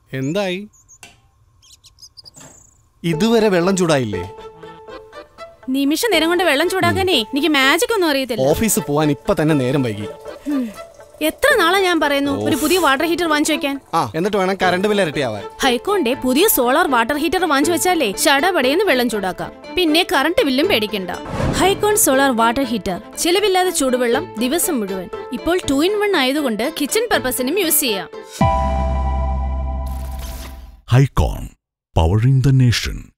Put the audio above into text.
എന്തായി ഇതുവരെ വെള്ളം ചൂടായില്ലേ നിമിഷ നേരം കൊണ്ട് വെള്ളം ചൂടാക്കാനേ എനിക്ക് മാജിക് ഒന്നും അറിയത്തില്ല ഓഫീസിൽ പോവാൻ ഇപ്പൊ തന്നെ നേരം വൈകി ഹും. എത്ര നാളെ ഞാൻ പറയുന്നു ഒരു പുതിയ വാട്ടർ ഹീറ്റർ വാങ്ങിച്ചു വെക്കാൻ ആ എന്നിട്ട് വേണം കറണ്ട് ബില്ല് ഇരട്ടിയാവാൻ ഹൈക്കോണ്ടെ പുതിയ സോളാർ വാട്ടർ ഹീറ്റർ വാങ്ങിച്ചു വെച്ചാലേ ചടപടയെന്ന് വെള്ളം ചൂടാക്കാം പിന്നെ കറണ്ട് ബില്ലും പേടിക്കണ്ട ഹൈക്കോൺ സോളാർ വാട്ടർ ഹീറ്റർ ചിലവില്ലാതെ ചൂടുവെള്ളം ദിവസം മുഴുവൻ ഇപ്പോൾ ടു ഇൻ വൺ ആയതുകൊണ്ട് കിച്ചൺ പർപ്പസിനും യൂസ് ചെയ്യാം Hycon, powering the nation.